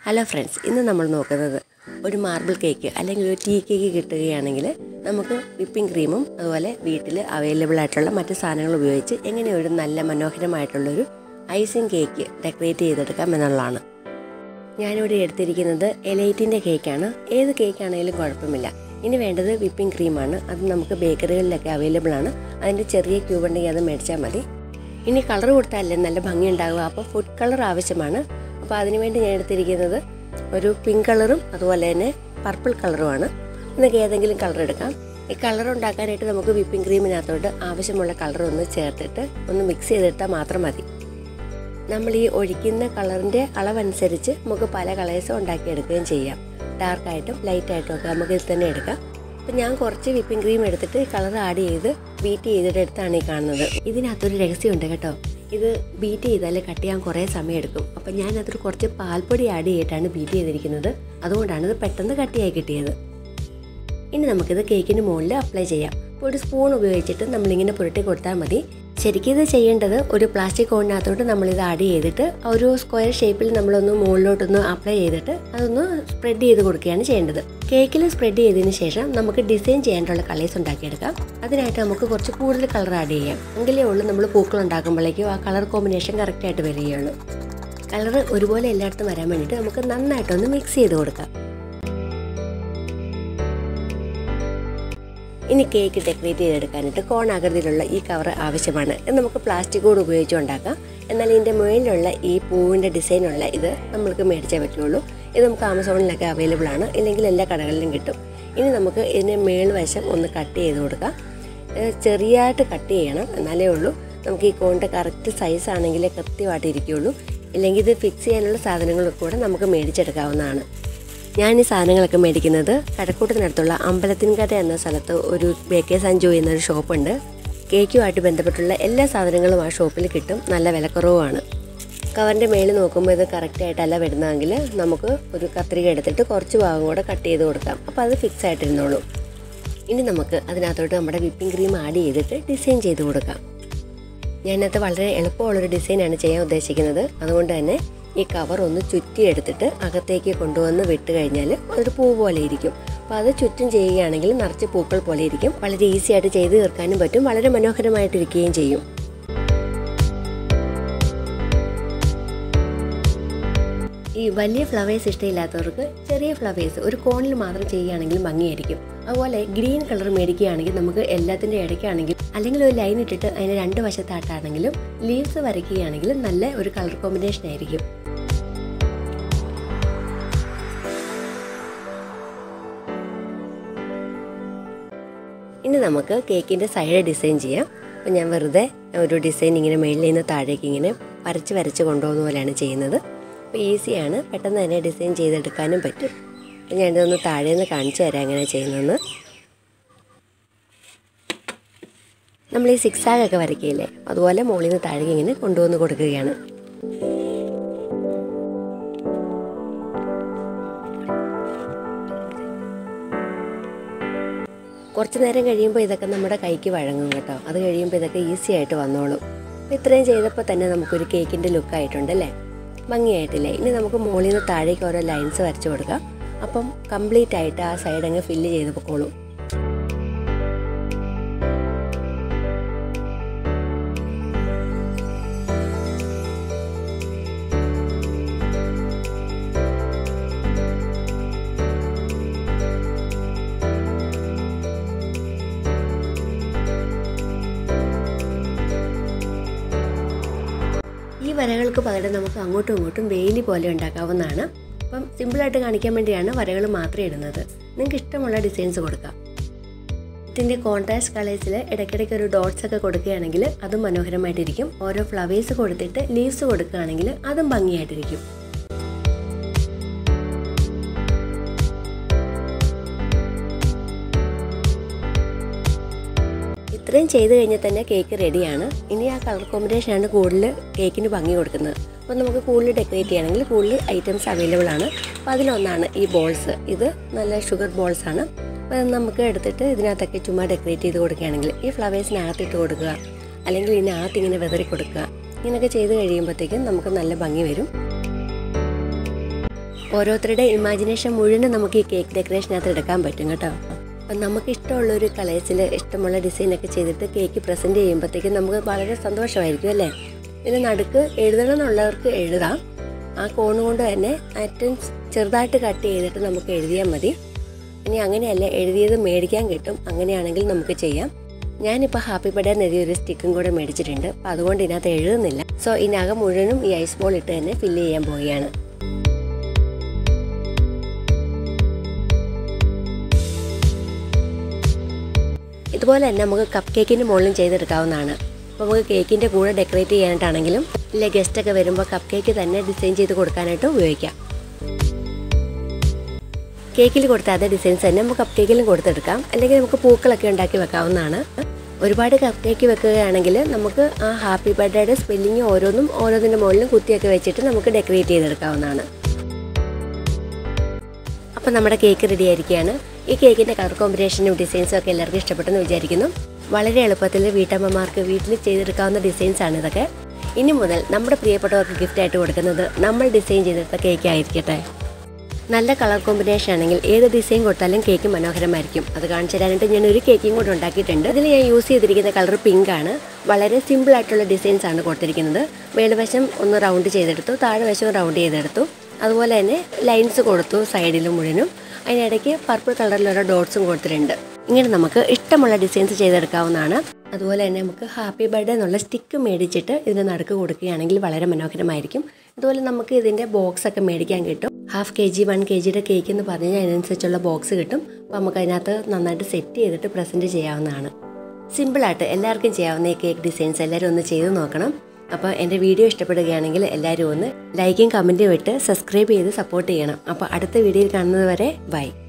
hello friends ഇന്ന് നമ്മൾ നോക്കുന്നത് ഒരു മാർബിൾ കേക്ക് അല്ലെങ്കിൽ ഒരു ടീ കേക്ക് കിട്ടുകയാണെങ്കിൽ നമുക്ക് വിപ്പിംഗ് ക്രീമും അതുപോലെ വീട്ടിൽ അവൈലബിൾ ആയിട്ടുള്ള മറ്റ് സാധനങ്ങൾ ഉപയോഗിച്ച് എങ്ങനെ ഒരു നല്ല മനോഹരമായിട്ടുള്ളൊരു ഐസിങ് കേക്ക് ഡെക്കറേറ്റ് ചെയ്തെടുക്കാം എന്നുള്ളതാണ് ഞാനിവിടെ എടുത്തിരിക്കുന്നത് എലൈറ്റിൻ്റെ കേക്കാണ് ഏത് കേക്കാണെങ്കിലും കുഴപ്പമില്ല ഇനി വേണ്ടത് വിപ്പിംഗ് ക്രീമാണ് അത് നമുക്ക് ബേക്കറികളിലൊക്കെ അവൈലബിൾ ആണ് അതിൻ്റെ ചെറിയ ക്യൂബ് ഉണ്ടെങ്കിൽ അത് മേടിച്ചാൽ മതി ഇനി കളർ കൊടുത്താലല്ലേ നല്ല ഭംഗി ഉണ്ടാവുക അപ്പോൾ ഫുഡ് കളർ ആവശ്യമാണ് അപ്പോൾ അതിനുവേണ്ടി ഞാൻ എടുത്തിരിക്കുന്നത് ഒരു പിങ്ക് കളറും അതുപോലെ തന്നെ പർപ്പിൾ കളറുമാണ് നിങ്ങൾക്ക് ഏതെങ്കിലും കളർ എടുക്കാം ഈ കളർ ഉണ്ടാക്കാനായിട്ട് നമുക്ക് വിപ്പിംഗ് ക്രീമിനകത്തോട്ട് ആവശ്യമുള്ള കളർ ഒന്ന് ചേർത്തിട്ട് ഒന്ന് മിക്സ് ചെയ്തെടുത്താൽ മാത്രം മതി നമ്മൾ ഈ ഒഴിക്കുന്ന കളറിൻ്റെ അളവനുസരിച്ച് നമുക്ക് പല കളേഴ്സും ഉണ്ടാക്കിയെടുക്കുകയും ചെയ്യാം ഡാർക്കായിട്ടും ലൈറ്റായിട്ടും ഒക്കെ നമുക്ക് ഇതിൽ തന്നെ എടുക്കാം അപ്പം ഞാൻ കുറച്ച് വിപ്പിംഗ് ക്രീം എടുത്തിട്ട് കളർ ആഡ് ചെയ്ത് ബീറ്റ് ചെയ്തിട്ട് എടുത്താണ് ഈ കാണുന്നത് ഇതിനകത്തൊരു രഹസ്യമുണ്ട് കേട്ടോ ഇത് ബീറ്റ് ചെയ്താൽ കട്ട് ചെയ്യാൻ കുറേ സമയം എടുക്കും അപ്പം ഞാൻ അതിൽ കുറച്ച് പാൽപ്പൊടി ആഡ് ചെയ്തിട്ടാണ് ബീറ്റ് ചെയ്തിരിക്കുന്നത് അതുകൊണ്ടാണ് ഇത് പെട്ടെന്ന് കട്ടിയായി കിട്ടിയത് ഇനി നമുക്കിത് കേക്കിന് മുകളിൽ അപ്ലൈ ചെയ്യാം അപ്പോൾ ഒരു സ്പൂൺ ഉപയോഗിച്ചിട്ട് നമ്മളിങ്ങനെ പുരട്ടി കൊടുത്താൽ മതി ശരിക്കും ഇത് ചെയ്യേണ്ടത് ഒരു പ്ലാസ്റ്റിക് കോണിനകത്തോട്ട് നമ്മളിത് ആഡ് ചെയ്തിട്ട് ഒരു സ്ക്വയർ ഷേപ്പിൽ നമ്മളൊന്ന് മുകളിലോട്ടൊന്ന് അപ്ലൈ ചെയ്തിട്ട് അതൊന്ന് സ്പ്രെഡ് ചെയ്ത് കൊടുക്കുകയാണ് ചെയ്യേണ്ടത് കേക്കിൽ സ്പ്രെഡ് ചെയ്തതിന് ശേഷം നമുക്ക് ഡിസൈൻ ചെയ്യാനുള്ള കളേഴ്സ് ഉണ്ടാക്കിയെടുക്കാം അതിനായിട്ട് നമുക്ക് കുറച്ച് കൂടുതൽ കളർ ആഡ് ചെയ്യാം എങ്കിലേ ഉള്ളൂ നമ്മൾ പൂക്കൾ ഉണ്ടാക്കുമ്പോഴേക്കും ആ കളർ കോമ്പിനേഷൻ കറക്റ്റായിട്ട് വരികയുള്ളൂ കളർ ഒരുപോലെ എല്ലായിടത്തും വരാൻ വേണ്ടിയിട്ട് നമുക്ക് നന്നായിട്ടൊന്ന് മിക്സ് ചെയ്ത് കൊടുക്കാം ഇനി കേക്ക് ഡെക്കറേറ്റ് ചെയ്തെടുക്കാനായിട്ട് കോൺ ആകൃതിയിലുള്ള ഈ കവർ ആവശ്യമാണ് ഇത് നമുക്ക് പ്ലാസ്റ്റിക് കൂടെ ഉപയോഗിച്ച് ഉണ്ടാക്കാം എന്നാൽ ഇതിൻ്റെ മുകളിലുള്ള ഈ പൂവിൻ്റെ ഡിസൈനുള്ള ഇത് നമ്മൾക്ക് മേടിച്ചേ പറ്റുള്ളൂ ഇത് നമുക്ക് ആമസോണിലൊക്കെ അവൈലബിൾ ആണ് ഇല്ലെങ്കിൽ എല്ലാ കടകളിലും കിട്ടും ഇനി നമുക്ക് ഇതിൻ്റെ മേൽവശം ഒന്ന് കട്ട് ചെയ്ത് കൊടുക്കാം ഇത് ചെറിയായിട്ട് കട്ട് ചെയ്യണം എന്നാലേ ഉള്ളൂ നമുക്ക് ഈ കോണിൻ്റെ കറക്റ്റ് സൈസ് ആണെങ്കിലേ കൃത്യമായിട്ട് ഇരിക്കുകയുള്ളൂ ഇല്ലെങ്കിൽ ഇത് ഫിക്സ് ചെയ്യാനുള്ള സാധനങ്ങളൊക്കെ കൂടെ നമുക്ക് മേടിച്ചെടുക്കാവുന്നതാണ് ഞാൻ ഈ സാധനങ്ങളൊക്കെ മേടിക്കുന്നത് കടക്കൂട്ടത്തിനടുത്തുള്ള അമ്പലത്തിൻകര എന്ന സ്ഥലത്ത് ഒരു ബേക്കേഴ്സ് ആൻഡ് ജോയ് എന്നൊരു ഷോപ്പുണ്ട് കേക്കുമായിട്ട് ബന്ധപ്പെട്ടുള്ള എല്ലാ സാധനങ്ങളും ആ ഷോപ്പിൽ കിട്ടും നല്ല വിലക്കുറവുമാണ് കവറിൻ്റെ മേളിൽ നോക്കുമ്പോൾ ഇത് കറക്റ്റായിട്ടല്ല വരുന്നതെങ്കിൽ നമുക്ക് ഒരു കത്രിക എടുത്തിട്ട് കുറച്ച് ഭാഗം കൂടെ കട്ട് ചെയ്ത് കൊടുക്കാം അപ്പോൾ അത് ഫിക്സ് ആയിട്ടിരുന്നോളൂ ഇനി നമുക്ക് അതിനകത്തോട്ട് നമ്മുടെ വിപ്പിംഗ് ക്രീം ആഡ് ചെയ്തിട്ട് ഡിസൈൻ ചെയ്ത് കൊടുക്കാം ഞാനത് വളരെ എളുപ്പമുള്ളൊരു ഡിസൈനാണ് ചെയ്യാൻ ഉദ്ദേശിക്കുന്നത് അതുകൊണ്ട് തന്നെ ഈ കവർ ഒന്ന് ചുറ്റിയെടുത്തിട്ട് അകത്തേക്ക് കൊണ്ടുവന്ന് വിട്ട് കഴിഞ്ഞാൽ ഒരു പൂ പോലെ ഇരിക്കും അപ്പോൾ അത് ചുറ്റും ചെയ്യുകയാണെങ്കിൽ നിറച്ച് പൂക്കൾ പോലെ ഇരിക്കും വളരെ ഈസി ആയിട്ട് ചെയ്ത് തീർക്കാനും പറ്റും വളരെ മനോഹരമായിട്ടിരിക്കുകയും ചെയ്യും ഈ വലിയ ഫ്ലവേഴ്സ് ഇഷ്ടമില്ലാത്തവർക്ക് ചെറിയ ഫ്ലവേഴ്സ് ഒരു കോണിൽ മാത്രം ചെയ്യുകയാണെങ്കിൽ ഭംഗിയായിരിക്കും അതുപോലെ ഗ്രീൻ കളർ മേടിക്കുകയാണെങ്കിൽ നമുക്ക് എല്ലാത്തിൻ്റെ ഇടയ്ക്കാണെങ്കിൽ അല്ലെങ്കിൽ ഒരു ലൈൻ ഇട്ടിട്ട് അതിന് രണ്ട് വശത്തായിട്ടാണെങ്കിലും ലീവ്സ് വരയ്ക്കുകയാണെങ്കിലും നല്ല ഒരു കളർ കോമ്പിനേഷൻ ആയിരിക്കും ഇനി നമുക്ക് കേക്കിൻ്റെ സൈഡ് ഡിസൈൻ ചെയ്യാം അപ്പോൾ ഞാൻ വെറുതെ ഒരു ഡിസൈൻ ഇങ്ങനെ മേളിൽ നിന്ന് താഴേക്ക് ഇങ്ങനെ വരച്ച് വരച്ച് കൊണ്ടുപോകുന്ന പോലെയാണ് ചെയ്യുന്നത് അപ്പോൾ ഈസിയാണ് പെട്ടെന്ന് തന്നെ ഡിസൈൻ ചെയ്തെടുക്കാനും പറ്റും അപ്പോൾ ഞാനിതൊന്ന് താഴെ നിന്ന് കാണിച്ചു തരാം എങ്ങനെ ചെയ്യുന്നതെന്ന് നമ്മൾ ഈ സിക്സ് ആഗൊക്കെ വരയ്ക്കില്ലേ അതുപോലെ മുകളിൽ നിന്ന് താഴേക്ക് ഇങ്ങനെ കൊണ്ടുവന്ന് കൊടുക്കുകയാണ് കുറച്ച് നേരം കഴിയുമ്പോൾ ഇതൊക്കെ നമ്മുടെ കൈക്ക് വഴങ്ങും കേട്ടോ അത് കഴിയുമ്പോൾ ഇതൊക്കെ ഈസി ആയിട്ട് വന്നോളും അപ്പോൾ ഇത്രയും ചെയ്തപ്പോൾ തന്നെ നമുക്കൊരു കേക്കിൻ്റെ ലുക്ക് ആയിട്ടുണ്ടല്ലേ ഭംഗിയായിട്ടില്ലേ ഇനി നമുക്ക് മുകളിൽ നിന്ന് താഴേക്ക് ഓരോ ലൈൻസ് വരച്ചു കൊടുക്കാം അപ്പം കംപ്ലീറ്റ് ആയിട്ട് ആ സൈഡ് അങ്ങ് ഫില്ല് ചെയ്ത് പൊക്കോളും ഈ വരകൾക്ക് പകരം നമുക്ക് അങ്ങോട്ടും ഇങ്ങോട്ടും വേലി പോലെ ഉണ്ടാക്കാവുന്നതാണ് അപ്പം സിമ്പിളായിട്ട് കാണിക്കാൻ വേണ്ടിയാണ് വരകൾ മാത്രമേ ഇടുന്നത് നിങ്ങൾക്ക് ഇഷ്ടമുള്ള ഡിസൈൻസ് കൊടുക്കാം ഇതിൻ്റെ കോൺട്രാസ്റ്റ് കളേഴ്സിൽ ഇടയ്ക്കിടയ്ക്ക് ഒരു ഡോട്ട്സ് ഒക്കെ കൊടുക്കുകയാണെങ്കിൽ അതും മനോഹരമായിട്ടിരിക്കും ഓരോ ഫ്ലവേഴ്സ് കൊടുത്തിട്ട് ലീവ്സ് കൊടുക്കുകയാണെങ്കിൽ അതും ഭംഗിയായിട്ടിരിക്കും ഇത്രയും ചെയ്ത് കഴിഞ്ഞാൽ തന്നെ കേക്ക് റെഡിയാണ് ഇനി ആ കളർ കോമ്പിനേഷനാണ് കൂടുതൽ കേക്കിന് ഭംഗി കൊടുക്കുന്നത് അപ്പോൾ നമുക്ക് കൂടുതൽ ഡെക്കറേറ്റ് ചെയ്യണമെങ്കിൽ കൂടുതൽ ഐറ്റംസ് അവൈലബിൾ ആണ് അപ്പോൾ അതിലൊന്നാണ് ഈ ബോൾസ് ഇത് നല്ല ഷുഗർ ബോൾസ് ആണ് അപ്പോൾ അത് നമുക്ക് എടുത്തിട്ട് ഇതിനകത്തൊക്കെ ചുമ്മാ ഡെക്കറേറ്റ് ചെയ്ത് കൊടുക്കുകയാണെങ്കിൽ ഈ ഫ്ലവേഴ്സിനകത്ത് ഇട്ട് കൊടുക്കുക അല്ലെങ്കിൽ ഇതിനകത്ത് ഇങ്ങനെ വെതറി കൊടുക്കുക ഇങ്ങനെയൊക്കെ ചെയ്ത് കഴിയുമ്പോഴത്തേക്കും നമുക്ക് നല്ല ഭംഗി വരും ഓരോരുത്തരുടെ ഇമാജിനേഷൻ മുഴുവൻ നമുക്ക് ഈ കേക്ക് ഡെക്കറേഷനകത്ത് എടുക്കാൻ പറ്റും കേട്ടോ അപ്പം നമുക്ക് ഇഷ്ടമുള്ള ഒരു കളേഴ്സിൽ ഇഷ്ടമുള്ള ഡിസൈനൊക്കെ ചെയ്തിട്ട് കേക്ക് പ്രസൻറ്റ് ചെയ്യുമ്പോഴത്തേക്കും നമുക്ക് വളരെ സന്തോഷമായിരിക്കും അല്ലേ ഇതിന് നടുക്ക് എഴുതണം എന്നുള്ളവർക്ക് എഴുതാം ആ കോണ് കൊണ്ട് തന്നെ ഏറ്റവും ചെറുതായിട്ട് കട്ട് ചെയ്തിട്ട് നമുക്ക് എഴുതിയാൽ മതി ഇനി അങ്ങനെയല്ല എഴുതിയത് മേടിക്കാൻ കിട്ടും അങ്ങനെയാണെങ്കിൽ നമുക്ക് ചെയ്യാം ഞാനിപ്പോൾ ഹാപ്പി ബർത്ത്ഡേ എന്ന് എഴുതിയ ഒരു സ്റ്റിക്കും കൂടെ മേടിച്ചിട്ടുണ്ട് അപ്പോൾ അതുകൊണ്ട് ഇതിനകത്ത് എഴുതുന്നില്ല സോ ഇതിനകം മുഴുവനും ഈ ഐസ് ബോൾ ഇട്ട് തന്നെ ഫില്ല് ചെയ്യാൻ പോവുകയാണ് ഇതുപോലെ തന്നെ നമുക്ക് കപ്പ് കേക്കിൻ്റെ മുകളിലും ചെയ്തെടുക്കാവുന്നതാണ് അപ്പോൾ നമുക്ക് കേക്കിൻ്റെ കൂടെ ഡെക്കറേറ്റ് ചെയ്യാനായിട്ടാണെങ്കിലും ഇല്ല ഗസ്റ്റൊക്കെ വരുമ്പോൾ കപ്പ് കേക്ക് തന്നെ ഡിസൈൻ ചെയ്ത് കൊടുക്കാനായിട്ട് ഉപയോഗിക്കാം കേക്കിൽ കൊടുത്ത അതേ ഡിസൈൻസ് തന്നെ നമുക്ക് കപ്പ് കേക്കിലും കൊടുത്തെടുക്കാം അല്ലെങ്കിൽ നമുക്ക് പൂക്കളൊക്കെ ഉണ്ടാക്കി വെക്കാവുന്നതാണ് ഒരുപാട് കപ്പ് കേക്ക് വെക്കുകയാണെങ്കിൽ നമുക്ക് ആ ഹാപ്പി ബർത്ത്ഡേയുടെ സ്പെല്ലിങ് ഓരോന്നും ഓരോന്നിൻ്റെ മുകളിലും കുത്തിയൊക്കെ വെച്ചിട്ട് നമുക്ക് ഡെക്കറേറ്റ് ചെയ്തെടുക്കാവുന്നതാണ് അപ്പം നമ്മുടെ കേക്ക് റെഡി ആയിരിക്കുകയാണ് ഈ കേക്കിൻ്റെ കളർ കോമ്പിനേഷനും ഡിസൈൻസും ഒക്കെ എല്ലാവർക്കും ഇഷ്ടപ്പെട്ടെന്ന് വിചാരിക്കുന്നു വളരെ എളുപ്പത്തിൽ വീട്ടമ്മമാർക്ക് വീട്ടിൽ ചെയ്തെടുക്കാവുന്ന ഡിസൈൻസ് ആണ് ഇതൊക്കെ ഇനി മുതൽ നമ്മുടെ പ്രിയപ്പെട്ടവർക്ക് ഗിഫ്റ്റായിട്ട് കൊടുക്കുന്നത് നമ്മൾ ഡിസൈൻ ചെയ്തെടുത്ത കേക്ക് ആയിരിക്കട്ടെ നല്ല കളർ കോമ്പിനേഷൻ ആണെങ്കിൽ ഏത് ഡിസൈൻ കൊടുത്താലും കേക്ക് മനോഹരമായിരിക്കും അത് കാണിച്ചു തരാനായിട്ട് ഞാൻ ഒരു കേക്കും കൂടെ ഉണ്ടാക്കിയിട്ടുണ്ട് ഇതിൽ ഞാൻ യൂസ് ചെയ്തിരിക്കുന്ന കളർ പിങ്ക് ആണ് വളരെ സിമ്പിൾ ആയിട്ടുള്ള ഡിസൈൻസ് ആണ് കൊടുത്തിരിക്കുന്നത് മേൽവശം ഒന്ന് റൗണ്ട് ചെയ്തെടുത്തു താഴെ വശം റൗണ്ട് ചെയ്തെടുത്തു അതുപോലെ തന്നെ ലൈൻസ് കൊടുത്തു സൈഡിൽ മുഴുവനും അതിനിടയ്ക്ക് പർപ്പിൾ കളറിലുള്ള ഡോട്ട്സും കൊടുത്തിട്ടുണ്ട് ഇങ്ങനെ നമുക്ക് ഇഷ്ടമുള്ള ഡിസൈൻസ് ചെയ്തെടുക്കാവുന്നതാണ് അതുപോലെ തന്നെ നമുക്ക് ഹാപ്പി ബർത്ത്ഡേ എന്നുള്ള സ്റ്റിക്ക് മേടിച്ചിട്ട് ഇതിന് നടുക്ക് കൊടുക്കുകയാണെങ്കിൽ വളരെ മനോഹരമായിരിക്കും അതുപോലെ നമുക്ക് ഇതിൻ്റെ ബോക്സ് ഒക്കെ മേടിക്കാൻ കിട്ടും half K G one K ജിയുടെ കേക്ക് എന്ന് പറഞ്ഞു കഴിഞ്ഞാൽ അതിനനുസരിച്ചുള്ള ബോക്സ് കിട്ടും അപ്പോൾ നമുക്ക് അതിനകത്ത് നന്നായിട്ട് സെറ്റ് ചെയ്തിട്ട് പ്രസൻറ്റ് ചെയ്യാവുന്നതാണ് സിമ്പിളായിട്ട് എല്ലാവർക്കും ചെയ്യാവുന്ന ഈ കേക്ക് ഡിസൈൻസ് എല്ലാവരും ഒന്ന് ചെയ്ത് നോക്കണം അപ്പോൾ എൻ്റെ വീഡിയോ ഇഷ്ടപ്പെടുകയാണെങ്കിൽ എല്ലാവരും ഒന്ന് ലൈക്കും കമൻറ്റും ഇട്ട് സബ്സ്ക്രൈബ് ചെയ്ത് സപ്പോർട്ട് ചെയ്യണം അപ്പോൾ അടുത്ത വീഡിയോയിൽ കാണുന്നത് വരെ ബൈ